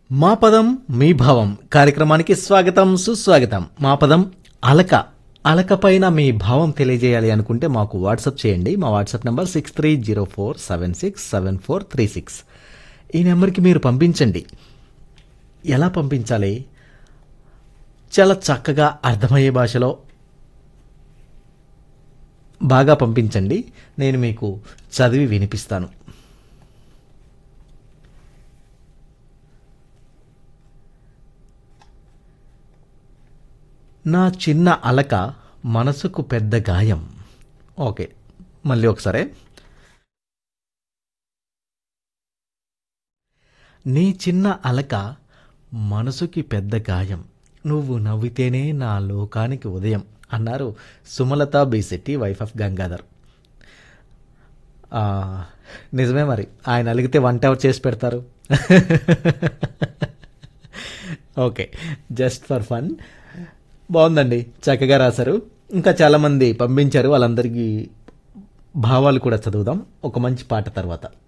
మా పదం మీ భావం కార్యక్రమానికి స్వాగతం సుస్వాగతం మా పదం అలక అలక పైన మీ భావం తెలియజేయాలి అనుకుంటే మాకు వాట్సాప్ చేయండి మా WhatsApp number six three zero four seven six seven four three six ఈ నెంబర్కి మీరు పంపించండి ఎలా పంపించాలి చాలా చక్కగా అర్థమయ్యే భాషలో బాగా పంపించండి నేను మీకు చదివి వినిపిస్తాను నా చిన్న అలక మనసుకు పెద్ద గాయం ఓకే మళ్ళీ ఒకసారి నీ చిన్న అలక మనసుకి పెద్ద గాయం నువ్వు నవ్వితేనే నా లోకానికి ఉదయం అన్నారు సుమలత బీశెట్టి వైఫ్ ఆఫ్ గంగాధర్ ఆ, నిజమే మరి ఆయన అలిగితే వంట ఎవరు చేసి పెడతారు ఓకే జస్ట్ ఫర్ ఫన్ బాగుందండి చక్కగా రాశారు ఇంకా చాలామంది పంపించారు వాళ్ళందరికీ భావాలు కూడా చదువుదాం ఒక మంచి పాట తర్వాత